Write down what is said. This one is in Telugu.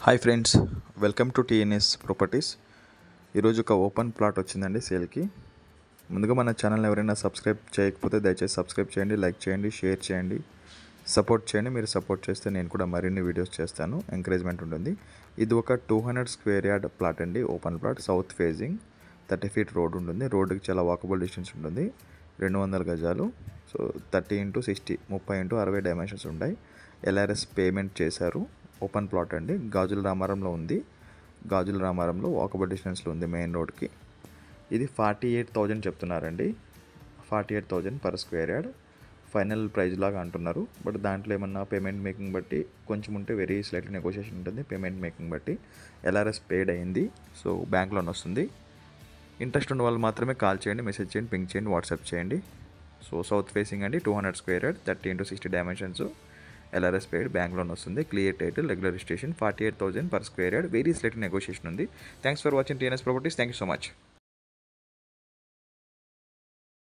hi friends welcome to TNS properties ఈరోజు ఒక ఓపెన్ ప్లాట్ వచ్చిందండి సేల్కి ముందుగా మన ఛానల్ ఎవరైనా సబ్స్క్రైబ్ చేయకపోతే దయచేసి సబ్స్క్రైబ్ చేయండి లైక్ చేయండి షేర్ చేయండి సపోర్ట్ చేయండి మీరు సపోర్ట్ చేస్తే నేను కూడా మరిన్ని వీడియోస్ చేస్తాను ఎంకరేజ్మెంట్ ఉంటుంది ఇది ఒక two hundred square yard plot అండి open plot south facing thirty feet road ఉంటుంది రోడ్డుకి చాలా వాకబుల్ డిస్టెన్స్ ఉంటుంది రెండు వందల గజాలు సో థర్టీ ఇంటూ సిక్స్టీ ముప్పై ఇంటూ అరవై డైమెన్షన్స్ ఉంటాయి ఎల్ఆర్ఎస్ పేమెంట్ చేశారు ఓపెన్ ప్లాట్ అండి గాజుల రామారంలో ఉంది గాజుల రామారంలో వాకబుల్ డిస్టెన్స్లో ఉంది మెయిన్ రోడ్కి ఇది ఫార్టీ ఎయిట్ థౌజండ్ చెప్తున్నారండి forty eight thousand per square yard final price లాగా అంటున్నారు బట్ దాంట్లో ఏమన్నా పేమెంట్ మేకింగ్ బట్టి కొంచెం ఉంటే వెరీ స్లైట్లీ నెగోషియేషన్ ఉంటుంది పేమెంట్ మేకింగ్ బట్టి ఎల్ఆర్ఎస్ పేడ్ అయింది సో బ్యాంక్ లోన్ వస్తుంది ఇంట్రెస్ట్ ఉన్న వాళ్ళు మాత్రమే కాల్ చేయండి మెసేజ్ చేయండి పింక్ చేయండి వాట్సాప్ చేయండి సో సౌత్ ఫేసింగ్ అండి two hundred square yard thirty into sixty dimensions LRS paid bank loan వస్తుంది clear title regular registration forty eight thousand per square yard very slight negotiation ఉంది thanks for watching TNS properties thank you so much